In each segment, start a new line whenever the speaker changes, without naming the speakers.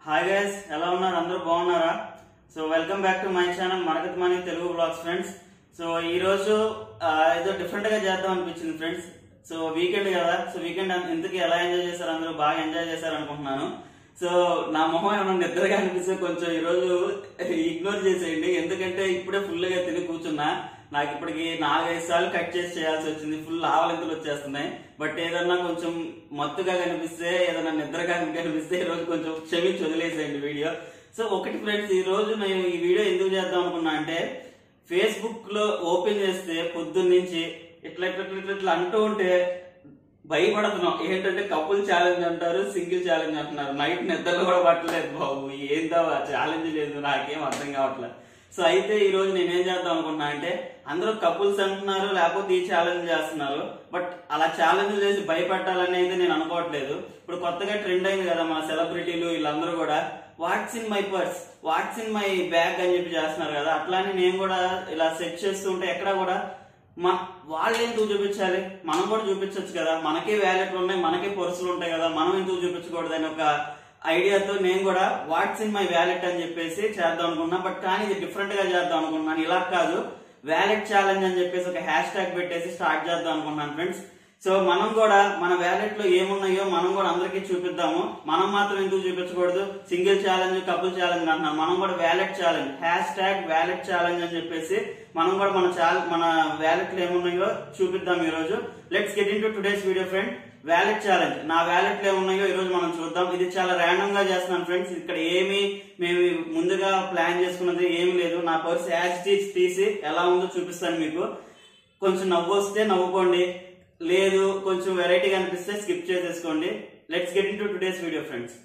hi guys ఎలా ఉన్నారు అందరూ బాగున్నారా so welcome back to my channel Marakat Mani Telugu blogs friends so ఈ రోజు ఆ, ఏదో డిఫరెంట్ గా చేద్దాం అనిపించింది ఫ్రెండ్స్ సో వీకెండ్ కదా సో వీకెండ్ ఇంతకీ ఎలా ఎంజాయ్ చేశారు అందరూ బాగా ఎంజాయ్ చేశారు అనుకుంటున్నాను సో నా మొహం ఏమైనా నిద్రగా అనిపిస్తే కొంచెం ఈ రోజు ఇగ్నోర్ చేసేయండి ఎందుకంటే ఇప్పుడే ఫుల్ గా తిని కూర్చున్నా నాకు ఇప్పటికి నాలుగైదు సార్లు కట్ చేసి చేయాల్సి వచ్చింది ఫుల్ ఆవలింతలు వచ్చేస్తున్నాయి బట్ ఏదన్నా కొంచెం మత్తుగా కనిపిస్తే ఏదైనా నిద్రగా కనిపిస్తే ఈ రోజు కొంచెం క్షమించి వదిలేసేయండి వీడియో సో ఒకటి ఫ్రెండ్స్ ఈ రోజు నేను ఈ వీడియో ఎందుకు చేద్దాం అనుకున్నా అంటే ఫేస్బుక్ లో ఓపెన్ చేస్తే పొద్దున్న నుంచి ఇట్లా ఇట్లా ఇట్లా ఇట్లా ఇట్లా అంటూ ఉంటే భయపడుతున్నాం ఏంటంటే కపుల్ ఛాలెంజ్ అంటారు సింగిల్ ఛాలెంజ్ అంటున్నారు నైట్ నిద్రలు కూడా పట్టలేదు బాబు ఏందో ఛాలెంజ్ లేదు నాకేం అర్థం కావట్లేదు సో అయితే ఈ రోజు నేనేం చేద్దాం అనుకున్నా అంటే అందరూ కపుల్స్ అంటున్నారు లేకపోతే ఈ ఛాలెంజ్ చేస్తున్నారు బట్ అలా ఛాలెంజ్ చేసి భయపెట్టాలని అయితే నేను అనుకోవట్లేదు ఇప్పుడు కొత్తగా ట్రెండ్ అయింది కదా మన సెలబ్రిటీలు వీళ్ళందరూ కూడా what's in my purse what's in my bag అని చెప్పి చేస్తున్నారు కదా అట్లానే నేను కూడా ఇలా సెట్ చేస్తుంటే ఎక్కడ కూడా మా వాళ్ళు ఎందుకు చూపించాలి మనం కూడా చూపించవచ్చు కదా మనకే వ్యాలెట్లు ఉన్నాయి మనకే పర్సులు ఉంటాయి కదా మనం ఎందుకు చూపించకూడదు అని ఒక ఐడియాతో నేను కూడా వాట్స్ ఇన్ మై వ్యాలెట్ అని చెప్పేసి చేద్దాం అనుకున్నా బట్ కానీ ఇది డిఫరెంట్ గా చేద్దాం అనుకున్నాను ఇలా కాదు వ్యాలెట్ ఛాలెంజ్ అని చెప్పేసి ఒక హ్యాష్ ట్యాగ్ పెట్టేసి స్టార్ట్ చేద్దాం అనుకున్నాను ఫ్రెండ్స్ సో మనం కూడా మన వ్యాలెట్ లో ఏమున్నాయో మనం కూడా అందరికీ చూపిద్దాము మనం మాత్రం ఎందుకు చూపించకూడదు సింగిల్ ఛాలెంజ్ కపుల్ ఛాలెంజ్ అంటున్నాం మనం కూడా wallet challenge hashtag wallet challenge అని చెప్పేసి మనం కూడా మన ఛాల మన వ్యాలెట్ లో ఏమున్నాయో చూపిద్దాం ఈ రోజు let's get into today's video friend wallet challenge నా వ్యాలెట్ లో ఏమున్నాయో ఈ రోజు మనం చూద్దాం ఇది చాలా ర్యాండమ్ గా చేస్తున్నాను ఫ్రెండ్స్ ఇక్కడ ఏమి మేము ముందుగా ప్లాన్ చేసుకున్నది ఏమి లేదు నా పర్స్ యాజ్ టీచ్ తీసి ఎలా ఉందో చూపిస్తాను మీకు కొంచెం నవ్వు వస్తే నవ్వుకోండి లేదు కొంచెం వెరైటీగా అనిపిస్తే స్కిప్ చేసేసుకోండి let's get into today's video friends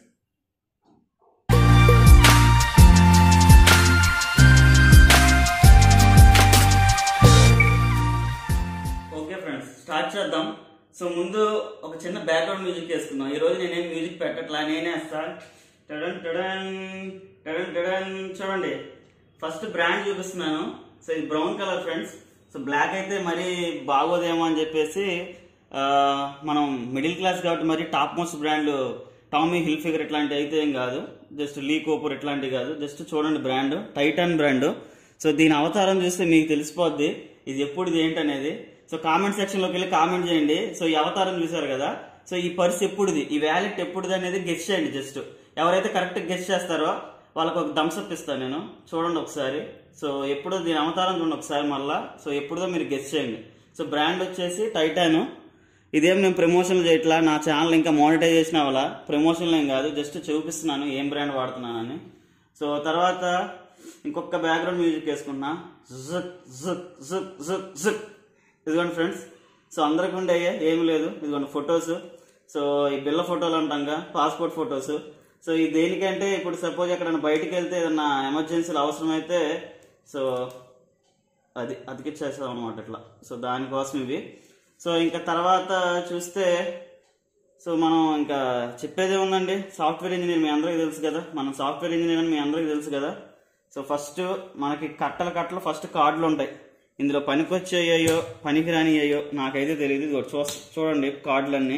okay friends start చేద్దాం సో ముందు ఒక చిన్న బ్యాక్గ్రౌండ్ మ్యూజిక్ వేసుకుందాం ఈ రోజు నేనేం మ్యూజిక్ పెట్టట్లా నేనే వేస్తా టడన్ టడన్ టడన్ టడన్ చూడండి ఫస్ట్ బ్రాండ్ చూపిస్తున్నాను సో ఇది brown colour friends so black అయితే మరీ బాగోదేమో అని చెప్పేసి ఆ, మనం మిడిల్ క్లాస్ కాబట్టి మరి టాప్ మోస్ట్ బ్రాండ్ టామీ హిల్ ఫిగర్ ఇట్లాంటివి అయితే ఏం కాదు జస్ట్ లీ కోపర్ ఇట్లాంటివి కాదు జస్ట్ చూడండి బ్రాండ్ టైటాన్ బ్రాండ్ సో దీని అవతారం చూస్తే మీకు తెలిసిపోద్ది ఇది ఎప్పుడు ఇది ఏంటనేది సో కామెంట్ సెక్షన్ లోకి వెళ్ళి కామెంట్ చేయండి సో ఈ అవతారం చూసారు కదా సో ఈ పర్స్ ఎప్పుడుది ఈ వ్యాలెట్ ఎప్పుడుది అనేది గెస్ట్ చేయండి జస్ట్ ఎవరైతే కరెక్ట్ గెస్ట్ చేస్తారో వాళ్ళకి ఒక థమ్స్అప్ ఇస్తాను నేను చూడండి ఒకసారి సో ఎప్పుడో దీని అవతారం చూడండి ఒకసారి మళ్ళా సో ఎప్పుడుదో మీరు గెస్ట్ చేయండి సో బ్రాండ్ వచ్చేసి టైటాను ఇదేం నేను ప్రమోషన్ చేయట్లా నా ఛానల్ ఇంకా మానిటైజేషన్ అవ్వాలా ప్రమోషన్లు ఏం కాదు జస్ట్ చూపిస్తున్నాను ఏం బ్రాండ్ వాడుతున్నానని సో తర్వాత ఇంకొక బ్యాక్గ్రౌండ్ మ్యూజిక్ వేసుకున్నా జుక్ జుక్ జుక్ జుక్ జుక్ ఇదిగోండి ఫ్రెండ్స్ సో అందరికి ఉండేయే ఏమి లేదు ఇదిగోండి ఫొటోస్ సో ఈ బిల్ల ఫోటోలు అంటాంగా పాస్పోర్ట్ ఫొటోస్ సో ఇది దేనికంటే ఇప్పుడు సపోజ్ ఎక్కడైనా బయటికి వెళ్తే ఏదన్నా ఎమర్జెన్సీలు అవసరమైతే సో అది అతికిచ్చేస్తాం అనమాట ఇట్లా సో దానికోసం ఇవి సో ఇంకా తర్వాత చూస్తే సో మనం ఇంకా చెప్పేది ఉందండి సాఫ్ట్వేర్ ఇంజనీర్ మీ అందరికీ తెలుసు కదా మనం సాఫ్ట్వేర్ ఇంజనీర్ అని మీ అందరికీ తెలుసు కదా సో ఫస్ట్ మనకి కట్టలు కట్టలు ఫస్ట్ కార్డులు ఉంటాయి ఇందులో పనికొచ్చేయో పనికి రానియ్యో నాకైతే తెలియదు ఇదిగో చూ చూడండి కార్డులన్నీ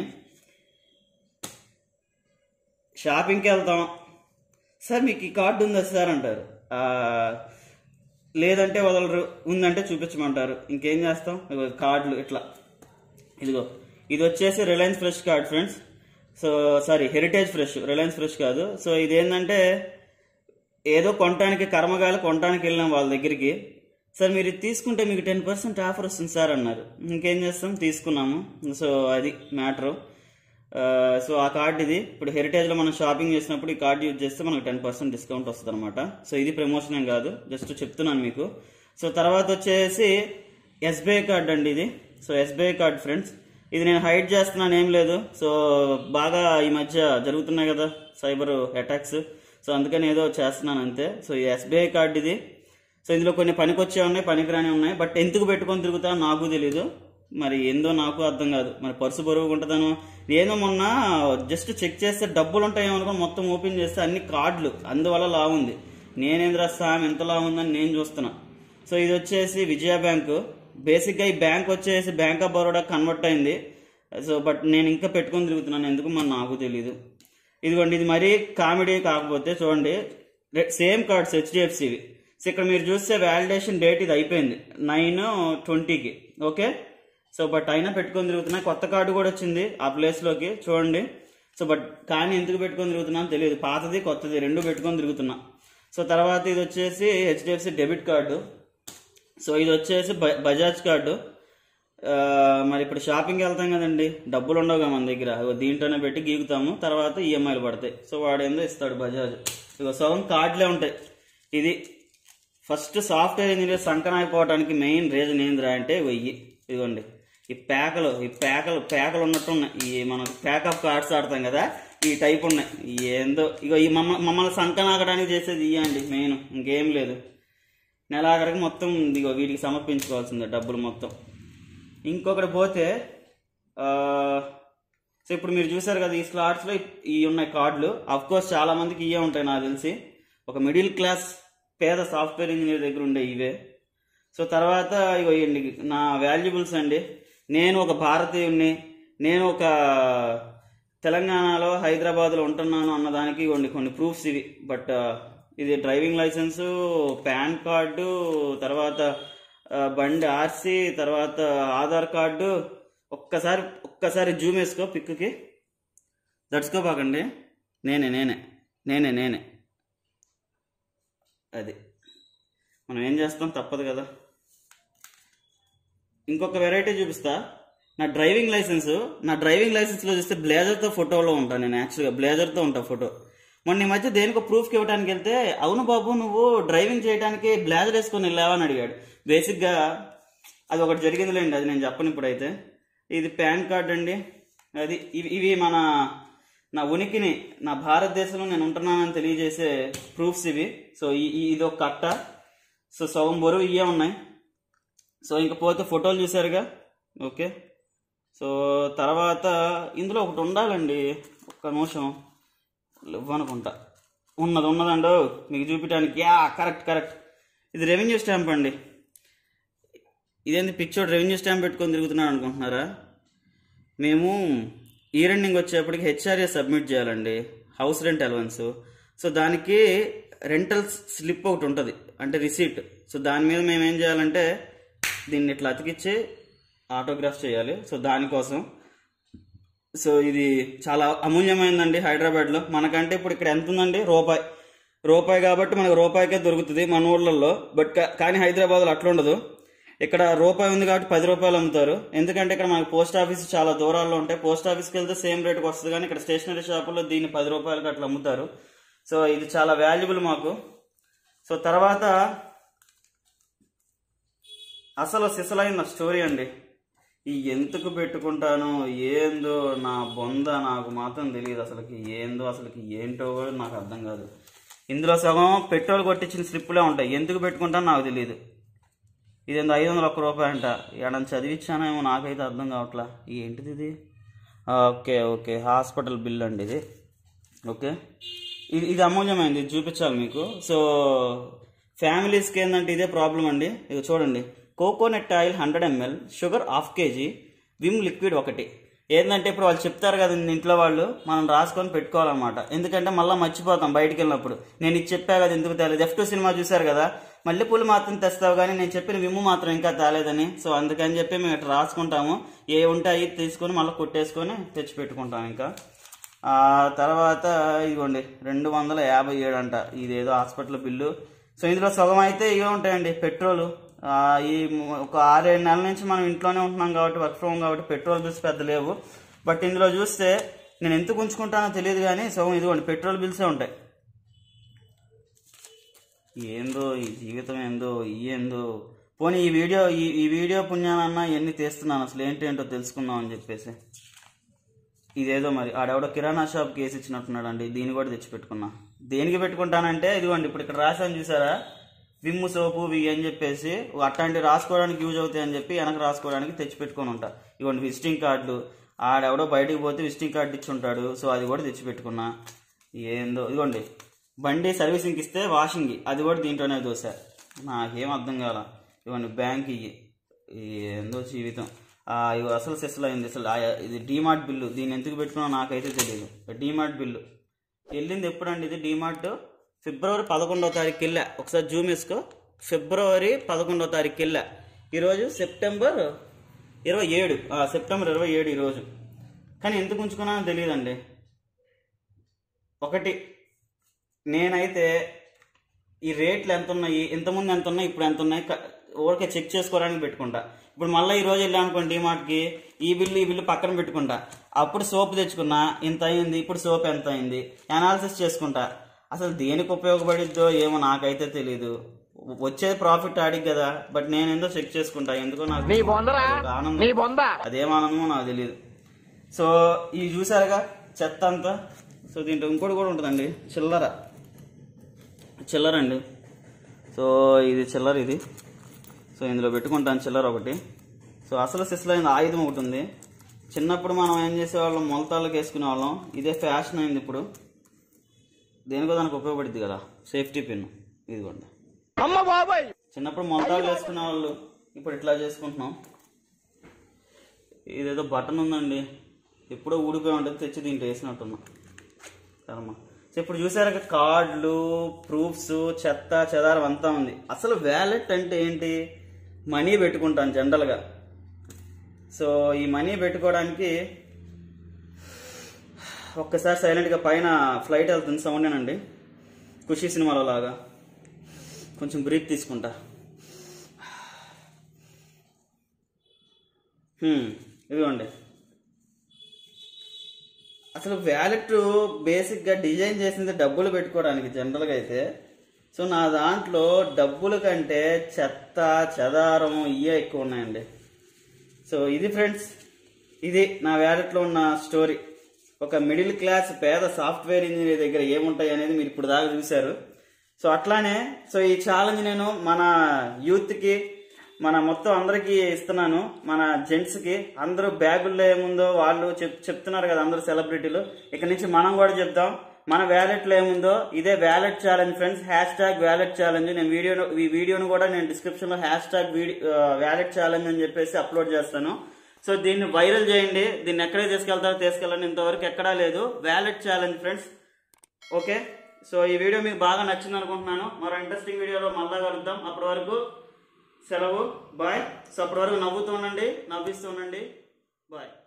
షాపింగ్కి వెళ్తాం సార్ మీకు ఈ కార్డు ఉందా సార్ అంటారు ఆ, లేదంటే వదలరు ఉందంటే చూపించమంటారు ఇంకేం చేస్తాం ఇదిగో కార్డులు ఇట్లా ఇదిగో ఇది వచ్చేసి Reliance fresh card friends so sorry Heritage fresh Reliance fresh కాదు సో ఇది ఏంటంటే ఏదో కొనటానికి కర్మగాలు కొనటానికి వెళ్ళినాం వాళ్ళ దగ్గరికి సార్ మీరు ఇది తీసుకుంటే మీకు టెన్ పర్సెంట్ ఆఫర్ వస్తుంది సార్ అన్నారు ఇంకేం చేస్తాం తీసుకున్నాము సో అది మ్యాటరు సో ఆ కార్డ్ ఇది ఇప్పుడు హెరిటేజ్లో మనం షాపింగ్ చేసినప్పుడు ఈ కార్డ్ యూజ్ చేస్తే మనకు టెన్ పర్సెంట్ డిస్కౌంట్ వస్తుంది అనమాట సో ఇది ప్రమోషన్ ఏం కాదు జస్ట్ చెప్తున్నాను మీకు సో తర్వాత వచ్చేసి ఎస్బీఐ కార్డ్ అండి ఇది సో ఎస్బీఐ కార్డ్ ఫ్రెండ్స్ ఇది నేను హైడ్ చేస్తున్నాను ఏం లేదు సో బాగా ఈ మధ్య జరుగుతున్నాయి కదా సైబర్ అటాక్స్ సో అందుకని ఏదో చేస్తున్నాను అంతే సో ఈ ఎస్బీఐ కార్డ్ ఇది సో ఇందులో కొన్ని పనికొచ్చే ఉన్నాయి పనికిరాని ఉన్నాయి బట్ ఎందుకు పెట్టుకొని తిరుగుతా నాకు తెలీదు మరి ఏందో నాకు అర్థం కాదు మరి పర్సు బరువుగా ఉంటుందను నేను మొన్న జస్ట్ చెక్ చేస్తే డబ్బులు ఉంటాయేమో అనుకో మొత్తం ఓపెన్ చేస్తే అన్ని కార్డులు అందువల్ల లా ఉంది నేనేంద్రా సామ్ ఎంత లా ఉందని నేను చూస్తున్నా సో ఇది వచ్చేసి విజయ బ్యాంకు బేసిక్గా ఈ బ్యాంక్ వచ్చేసి బ్యాంక్ ఆఫ్ బరోడా కన్వర్ట్ అయింది సో బట్ నేను ఇంకా పెట్టుకొని తిరుగుతున్నాను ఎందుకు మరి నాకు తెలీదు ఇదిగోండి ఇది మరీ కామెడీ కాకపోతే చూడండి సేమ్ కార్డ్స్ హెచ్డిఎఫ్సివి సో ఇక్కడ మీరు చూస్తే వ్యాలిడేషన్ డేట్ ఇది అయిపోయింది నైన్ ట్వంటీకి ఓకే సో బట్ అయినా పెట్టుకొని తిరుగుతున్నా కొత్త కార్డు కూడా వచ్చింది ఆ ప్లేస్లోకి చూడండి సో బట్ కానీ ఎందుకు పెట్టుకొని తిరుగుతున్నా తెలియదు పాతది కొత్తది రెండు పెట్టుకొని తిరుగుతున్నా సో తర్వాత ఇది వచ్చేసి హెచ్డిఎఫ్సి డెబిట్ కార్డు సో ఇది వచ్చేసి బ- బజాజ్ కార్డు ఆ, మరి ఇప్పుడు షాపింగ్కి వెళ్తాం కదండి డబ్బులు ఉండవు కదా మన దగ్గర ఇగో దీంట్లోనే పెట్టి గీకుతాము తర్వాత ఈఎంఐలు పడతాయి సో వాడు ఏందో ఇస్తాడు బజాజ్ ఇగో సగం కార్డులే ఉంటాయి ఇది ఫస్ట్ సాఫ్ట్వేర్ ఇంజనీర్ సంకన అయిపోవడానికి మెయిన్ రీజన్ ఏందిరా అంటే వెయ్యి ఇదిగోండి ఈ పేకలు ఈ పేకలు పేకలు ఉన్నట్టు ఉన్నాయి ఈ మనం ప్యాకప్ కార్డ్స్ ఆడతాం కదా ఈ టైప్ ఉన్నాయి ఈ ఏందో ఇగో ఈ మమ్మ మమ్మల్ని సంకనాగడానికి చేసేది ఇయ్యండి మెయిన్ ఇంకేం లేదు నెలాఖరికి మొత్తం ఇదిగో వీటికి సమర్పించుకోవాల్సిందే డబ్బులు మొత్తం ఇంకొకటి పోతే ఆ, సో ఇప్పుడు మీరు చూసారు కదా ఈ స్లాట్స్లో ఈ ఉన్నాయి కార్డులు అఫ్ కోర్స్ చాలా మందికి ఇవే ఉంటాయి నాకు తెలిసి ఒక మిడిల్ క్లాస్ పేద సాఫ్ట్వేర్ ఇంజనీర్ దగ్గర ఉండే ఇవే సో తర్వాత ఇగో ఇవ్వండి నా వాల్యుబుల్స్ అండి నేను ఒక భారతీయుడిని నేను ఒక తెలంగాణలో హైదరాబాద్లో ఉంటున్నాను అన్నదానికి ఇవ్వండి కొన్ని ప్రూఫ్స్ ఇవి బట్ ఇది డ్రైవింగ్ లైసెన్సు పాన్ కార్డు తర్వాత ఆ, బండి ఆర్సీ తర్వాత ఆధార్ కార్డు ఒక్కసారి ఒక్కసారి జూమ్ వేసుకో పిక్కి దడుచుకోబాకండి నేనే నేనే నేనే నేనే అది మనం ఏం చేస్తాం తప్పదు కదా ఇంకొక వెరైటీ చూపిస్తా నా డ్రైవింగ్ లైసెన్స్ నా డ్రైవింగ్ లైసెన్స్లో చూస్తే బ్లేజర్తో ఫోటోలో ఉంటాను నేను యాక్చువల్గా బ్లేజర్తో ఉంటా ఫోటో మొన్న ఈ మధ్య దేనికో ప్రూఫ్కి ఇవ్వడానికి వెళ్తే అవును బాబు నువ్వు డ్రైవింగ్ చేయడానికి బ్లేజర్ వేసుకొని వెళ్ళావా అని అడిగాడు బేసిక్గా అది ఒకటి జరిగిందిలేండి అది నేను చెప్పను ఇప్పుడైతే ఇది పాన్ కార్డ్ అండి అది ఇవి ఇవి మన నా ఉనికిని నా భారతదేశంలో నేను ఉంటున్నానని తెలియజేసే ప్రూఫ్స్ ఇవి సో ఈ ఈ- ఇది ఒక కట్ట సో సగం బరువు ఇవే ఉన్నాయి సో ఇంక పోతే ఫోటోలు చూసారుగా ఓకే సో తర్వాత ఇందులో ఒకటి ఉండాలండి ఒక్క నిమిషం ఇవ్వనుకుంటా ఉన్నది ఉన్నదండి మీకు చూపించడానికి యా కరెక్ట్ కరెక్ట్ ఇది రెవెన్యూ స్టాంప్ అండి ఇదేంది పిక్చర్ రెవెన్యూ స్టాంప్ పెట్టుకొని తిరుగుతున్నాడు అనుకుంటున్నారా మేము ఈ రెండింగ్ వచ్చేప్పటికి హెచ్ఆర్ఏ సబ్మిట్ చేయాలండి హౌస్ రెంట్ అలవెన్స్ సో దానికి రెంటల్ స్లిప్ ఒకటి ఉంటుంది అంటే రిసీట్ సో దాని మీద మేము ఏం చేయాలంటే దీన్ని ఇట్లా అతికిచ్చి ఆటోగ్రాఫ్ చేయాలి సో దానికోసం సో ఇది చాలా అమూల్యమైందండి హైదరాబాద్లో మనకంటే ఇప్పుడు ఇక్కడ ఎంత ఉందండి రూపాయి రూపాయి కాబట్టి మనకు రూపాయికే దొరుకుతుంది మన ఊళ్ళల్లో బట్ కా- కానీ హైదరాబాద్లో అట్లా ఉండదు ఇక్కడ రూపాయి ఉంది కాబట్టి పది రూపాయలు అమ్ముతారు ఎందుకంటే ఇక్కడ మనకి పోస్ట్ ఆఫీస్ చాలా దూరాల్లో ఉంటాయి పోస్ట్ ఆఫీస్కి వెళ్తే సేమ్ రేట్కి వస్తుంది కానీ ఇక్కడ స్టేషనరీ షాపుల్లో దీన్ని పది రూపాయలకి అట్లా అమ్ముతారు సో ఇది చాలా వాల్యుబుల్ మాకు సో తర్వాత అసలు సిసలైన స్టోరీ అండి ఈ ఎందుకు పెట్టుకుంటాను ఏందో నా బొంద నాకు మాత్రం తెలియదు అసలుకి ఏందో అసలుకి ఏంటో కూడా నాకు అర్థం కాదు ఇందులో సగం పెట్రోల్ కొట్టించిన స్లిప్పులే ఉంటాయి ఎందుకు పెట్టుకుంటానో నాకు తెలియదు ఇదేందో ఐదు వందల ఒక్క రూపాయి అంట ఏడని చదివించానేమో నాకైతే అర్థం కావట్లా ఏంటిది ఇది ఆ, ఓకే ఓకే హాస్పిటల్ బిల్ అండి ఇది ఓకే ఇది ఇది అమూల్యమైంది ఇది చూపించాలి మీకు సో ఫ్యామిలీస్కి ఏంటంటే ఇదే ప్రాబ్లం అండి ఇక చూడండి coconut oil hundred ML sugar half KG Vim liquid ఒకటి ఏంటంటే ఇప్పుడు వాళ్ళు చెప్తారు కదా ఇంట్లో వాళ్ళు మనం రాసుకొని పెట్టుకోవాలన్నమాట ఎందుకంటే మళ్ళీ మర్చిపోతాం బయటికి వెళ్ళినప్పుడు నేను ఇది చెప్పా కదా ఎందుకు తేలేదు ఎఫ్ టూ సినిమా చూశారు కదా మల్లెపూలు మాత్రం తెస్తావు కానీ నేను చెప్పిన విమ్ము మాత్రం ఇంకా తేలేదని సో అందుకని చెప్పి మేము ఇట్లా రాసుకుంటాము ఏ ఉంటాయి తీసుకొని మళ్ళీ కొట్టేసుకొని తెచ్చి పెట్టుకుంటాం ఇంకా ఆ తర్వాత ఇదిగోండి రెండు వందల యాభై ఏడు అంట ఇదేదో హాస్పిటల్ బిల్లు సో ఇందులో సగం అయితే ఇవే ఉంటాయండి పెట్రోల్ ఆ, ఈ మ- ఒక ఆరేడు నెలల నుంచి మనం ఇంట్లోనే ఉంటున్నాం కాబట్టి వర్క్ ఫ్రమ్ కాబట్టి పెట్రోల్ బిల్స్ పెద్ద లేవు బట్ ఇందులో చూస్తే నేను ఎందుకు ఉంచుకుంటానో తెలియదు కానీ సగం ఇదిగోండి పెట్రోల్ బిల్సే ఉంటాయి ఏందో ఈ జీవితం ఏందో ఈ ఏందో పోనీ ఈ వీడియో ఈ ఈ వీడియో పుణ్యానన్నా ఎన్ని తీస్తున్నాను అసలు ఏంటి ఏంటో తెలుసుకుందాం అని చెప్పేసి ఇదేదో మరి ఆడెవడో కిరాణా షాప్ కేసు ఇచ్చినట్టున్నాడు అండి దీన్ని కూడా తెచ్చి పెట్టుకున్నా దేనికి పెట్టుకుంటానంటే ఇదిగోండి ఇప్పుడు ఇక్కడ రాశాను చూసారా విమ్ము సోపు వి అని చెప్పేసి అట్లాంటి రాసుకోవడానికి యూజ్ అవుతాయి అని చెప్పి వెనక రాసుకోవడానికి తెచ్చి పెట్టుకొని ఉంటా ఇవ్వండి విజిటింగ్ కార్డులు ఆడెవడో బయటికి పోతే విజిటింగ్ కార్డు ఇచ్చి ఉంటాడు సో అది కూడా తెచ్చి పెట్టుకున్నా ఏందో ఇదిగోండి బండి సర్వీసింగ్ ఇస్తే వాషింగ్ అది కూడా దీంట్లోనే దోశ నాకేం అర్థం కాల ఇవ్వండి బ్యాంక్ ఇవి ఏందో జీవితం ఆ, ఇవి అసలు సెస్లు అయింది అసలు ఆ, ఇది డీమార్ట్ బిల్లు దీన్ని ఎందుకు పెట్టుకున్నా నాకైతే తెలియదు డీమార్ట్ బిల్లు వెళ్ళింది ఎప్పుడండి ఇది డిమార్ట్ ఫిబ్రవరి పదకొండవ తారీఖు వెళ్ళా ఒకసారి జూమ్ వేసుకో ఫిబ్రవరి పదకొండవ తారీఖు వెళ్ళా ఈరోజు సెప్టెంబర్ ఇరవై ఏడు ఆ, సెప్టెంబర్ ఇరవై ఏడు ఈరోజు కానీ ఎందుకు ఉంచుకున్నానో తెలియదండి ఒకటి నేనైతే ఈ రేట్లు ఎంత ఉన్నాయి ఇంతకుముందు ఎంత ఉన్నాయి ఇప్పుడు ఎంత ఉన్నాయి క- ఊరికే చెక్ చేసుకోవడానికి పెట్టుకుంటా ఇప్పుడు మళ్ళీ ఈ రోజు వెళ్ళాను అనుకోండి డిమార్ట్కి ఈ బిల్లు ఈ బిల్లు పక్కన పెట్టుకుంటా అప్పుడు సోప్ తెచ్చుకున్నా ఇంత అయింది ఇప్పుడు సోప్ ఎంత అయింది అనాలిసిస్ చేసుకుంటా అసలు దేనికి ఉపయోగపడిద్దో ఏమో నాకైతే తెలీదు వచ్చేది ప్రాఫిట్ ఆడికి కదా బట్ నేను ఏందో చెక్ చేసుకుంటా ఎందుకో నాకు ఒక ఆనందం అదేం ఆనందమో నాకు తెలియదు సో ఇవి చూసారుగా చెత్త అంతా సో దీంట్లో ఇంకోటి కూడా ఉంటుందండి చిల్లర చిల్లర అండి సో ఇది చిల్లర ఇది సో ఇందులో పెట్టుకుంటాను చిల్లర ఒకటి సో అసలు సిస్లైన ఆయుధం ఒకటి ఉంది చిన్నప్పుడు మనం ఏం చేసేవాళ్ళం మొలతాళ్ళకి వేసుకునే వాళ్ళం ఇదే ఫ్యాషన్ అయింది ఇప్పుడు దేనికో దానికి ఉపయోగపడుద్ది కదా సేఫ్టీ పిన్ ఇదిగోండి చిన్నప్పుడు మొలతాళ్ళు వేసుకునే వాళ్ళు ఇప్పుడు ఇట్లా చేసుకుంటున్నాం ఇదేదో బటన్ ఉందండి ఎప్పుడో ఊడిపోయి ఉంటుంది తెచ్చి దీంట్లో వేసినట్టున్నా కర్మ సో ఇప్పుడు చూసారు కార్డులు ప్రూఫ్స్ చెత్త చెదారం అంతా ఉంది అసలు వ్యాలెట్ అంటే ఏంటి మనీ పెట్టుకుంటాను జనరల్గా సో ఈ మనీ పెట్టుకోవడానికి ఒక్కసారి సైలెంట్గా పైన ఫ్లైట్ వెళ్తుంది సౌండేనండి ఖుషి సినిమాలో లాగా కొంచెం బ్రీత్ తీసుకుంటా హ్మ్, ఇదిగోండి అసలు వ్యాలెట్ బేసిక్గా డిజైన్ చేసింది డబ్బులు పెట్టుకోవడానికి జనరల్గా అయితే సో నా దాంట్లో డబ్బుల కంటే చెత్త చెదారం ఇవే ఎక్కువ ఉన్నాయండి సో ఇది ఫ్రెండ్స్ ఇది నా వ్యాలెట్లో ఉన్న స్టోరీ ఒక మిడిల్ క్లాస్ పేద సాఫ్ట్వేర్ ఇంజనీర్ దగ్గర ఏముంటాయి అనేది మీరు ఇప్పుడు దాకా చూశారు సో అట్లానే సో ఈ ఛాలెంజ్ నేను మన యూత్కి మన మొత్తం అందరికీ ఇస్తున్నాను మన జెంట్స్కి అందరూ బ్యాగుల్లో ఏముందో వాళ్ళు చెప్ చెప్తున్నారు కదా అందరూ సెలబ్రిటీలు ఇక నుంచి మనం కూడా చెప్దాం మన వ్యాలెట్లో ఏముందో ఇదే wallet challenge friends hashtag wallet challenge నేను వీడియో ఈ వీడియోను కూడా నేను డిస్క్రిప్షన్లో హ్యాష్ ట్యాగ్ వ్యాలెట్ ఛాలెంజ్ అని చెప్పేసి అప్లోడ్ చేస్తాను సో దీన్ని వైరల్ చేయండి దీన్ని ఎక్కడే తీసుకెళ్తారో తీసుకెళ్ళండి ఇంతవరకు ఎక్కడా లేదు wallet challenge friends okay so ఈ వీడియో మీకు బాగా నచ్చింది అనుకుంటున్నాను మరో ఇంట్రెస్టింగ్ వీడియోలో మళ్ళా కలుద్దాం అప్పటి వరకు సెలవు బాయ్ సో అప్పటి వరకు నవ్వుతూ ఉండండి నవ్విస్తూ ఉండండి బాయ్